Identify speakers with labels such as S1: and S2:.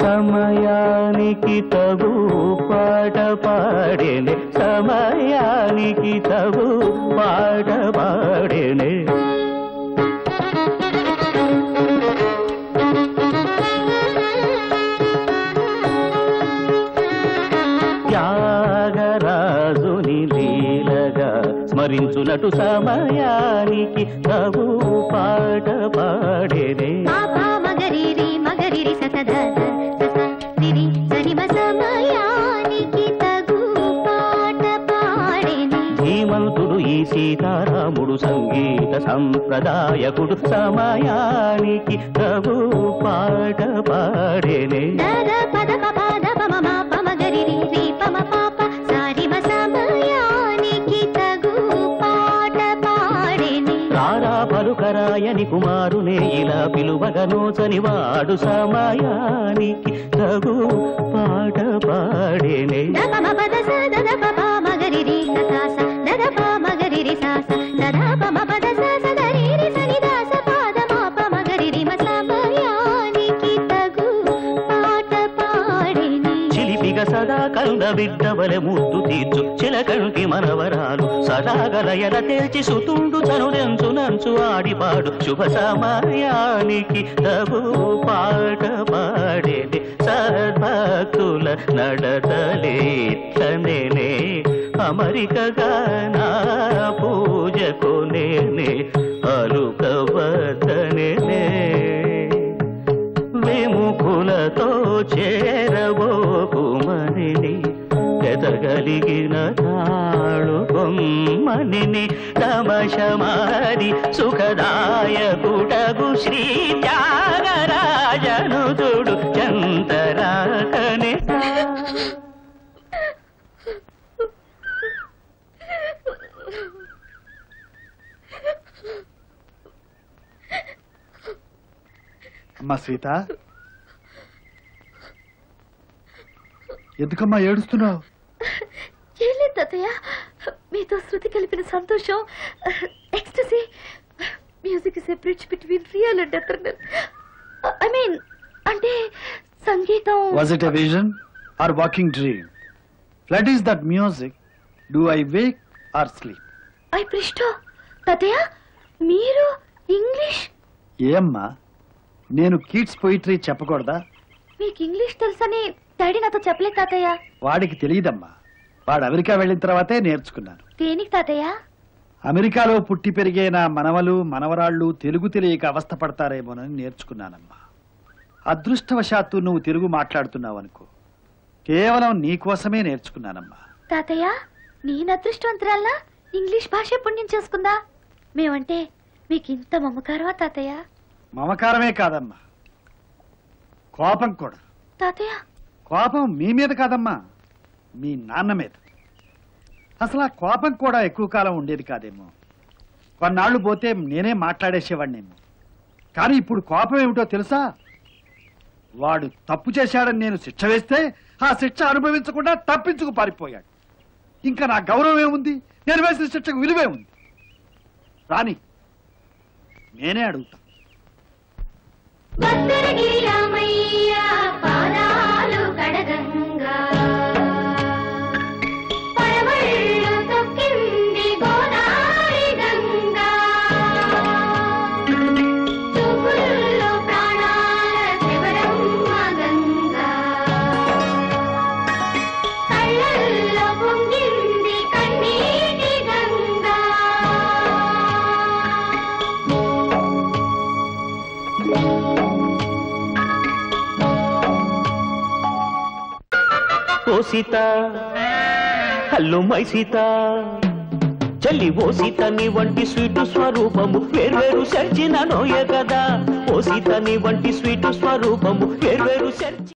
S1: సమయానికి తగు పాట పాడేనే సమయానికి తగు పాట పాడేనే త్యాగరాజుని లీలగా స్మరించునటు సమయానికి తగు పాట పాడేనే
S2: పాపా మగరిరి మగరిరి ససద సిరి సరిమ సమయానికి తగు పాట పాడేని
S1: ధీమంతుడు ఈ సీతారాముడు సంగీత సంప్రదాయకుడు సమయానికి తగు పాట పాడేనే
S2: దద పద పద పమ మా పమ గరిరి రి పమ పాప సారిమ సమయానికి తగు పాట పాడేని
S1: రారా పలుకరాయని కుమారునే ఇలా పిలువగనోచని వాడు సమయానికి తగు పాట పాడేనే
S2: దపమ పద స దద పప మగరిరి ససాస దద ప మగరిరి సాస దద పమ పద స స దరిరి సని దాస పాద మా పమ గరిరి మ సమయానికి తగు పాట పాడేని
S1: చిలిపిగ సదా కంద బిడ్డవలె ముద్దు తీర్చు చిలకంటి మనవరాలు సదాగలయల తేల్చి సుతుండు చనుదెంచు నంచు ఆడిపాడు శుభ సమయానికి తగు పాట పాడేది సద్భక్తుల నడతలేట్లనేనే అమరికగా నా పూజకు నేనే అలుకవతనే విముఖులతో చేరబోకుమని ఎదగలిగిన తాళు కొమ్మని తమశమారి సుఖదాయకుటగు శ్రీ త్యాగరాజనుదుడు చంతరాకని
S3: అమ్మా సీత ఎందుకమ్మా ఏడుస్తున్నావు
S2: ఏం లేదు తాతయ్య మీతో శృతి కలిపిన సంతోషం ecstasy music is a bridge between real and eternal I mean అంటే సంగీతం
S3: was it a vision or waking dream fled is that music do I wake or sleep
S2: I పృష్టో తాతయ్య మీరు ఇంగ్లీష్
S3: ఏమ్మా నేను కీట్స్ పొయిటరీ చెప్పకూడదా
S2: మీకు English తెలుసని daddy నాతో చెప్పలేదు తాతయ్య
S3: వాడికి తెలియదమ్మా వాడు అమెరికా వెళ్ళిన తర్వాతే నేర్చుకున్నాను
S2: దేనికి తాతయ్య
S3: అమెరికాలో పుట్టి పెరిగే నా మనవలు మనవరాళ్ళు తెలుగు తెలియక అవస్థ పడతారేమోనని నేర్చుకున్నానమ్మా అదృష్టవశాత్తు నువ్వు తెలుగు మాట్లాడుతున్నావు అనుకో కేవలం నీ కోసమే నేర్చుకున్నానమ్మా
S2: తాతయ్య నేను అదృష్టవంతురాల్లా ఇంగ్లీష్ భాష పుణ్యం చేసుకుందా మేమంటే మీకు ఇంత మమకారమా తాతయ్య
S3: మమకారమే కాదమ్మా కోపం కూడా
S2: తాతయ్య
S3: కోపం మీ మీద కాదమ్మా మీ నాన్న మీద అసలు ఆ కోపం కూడా ఎక్కువ కాలం ఉండేది కాదేమో కొన్నాళ్ళు పోతే నేనే మాట్లాడేసేవాడినేమో కానీ ఇప్పుడు కోపం ఏమిటో తెలుసా వాడు తప్పు చేశాడని నేను శిక్ష వేస్తే ఆ శిక్ష అనుభవించకుండా తప్పించుకు పారిపోయాడు ఇంకా నా గౌరవం ఏముంది నేను వేసిన శిక్షకు విలువే ఉంది రాని నేనే అడుగుతా
S2: భద్రగిరి రామయ్య పాదాలు కడగంగా పరవళ్ళు తొక్కింది గోదావరి గంగా చూపుల్లో ప్రాణాల శివరమ్మ గంగా కళ్ళల్లో పొంగింది కన్నీటి గంగా
S1: ఓ సీత హలో మై సీత చెల్లి ఓ సీత నీ వంటి స్వీటు స్వరూపము వేర్వేరు సెర్చిన నోయ కదా ఓ సీత నీ వంటి స్వీటు స్వరూపము వేర్వేరు సెర్చి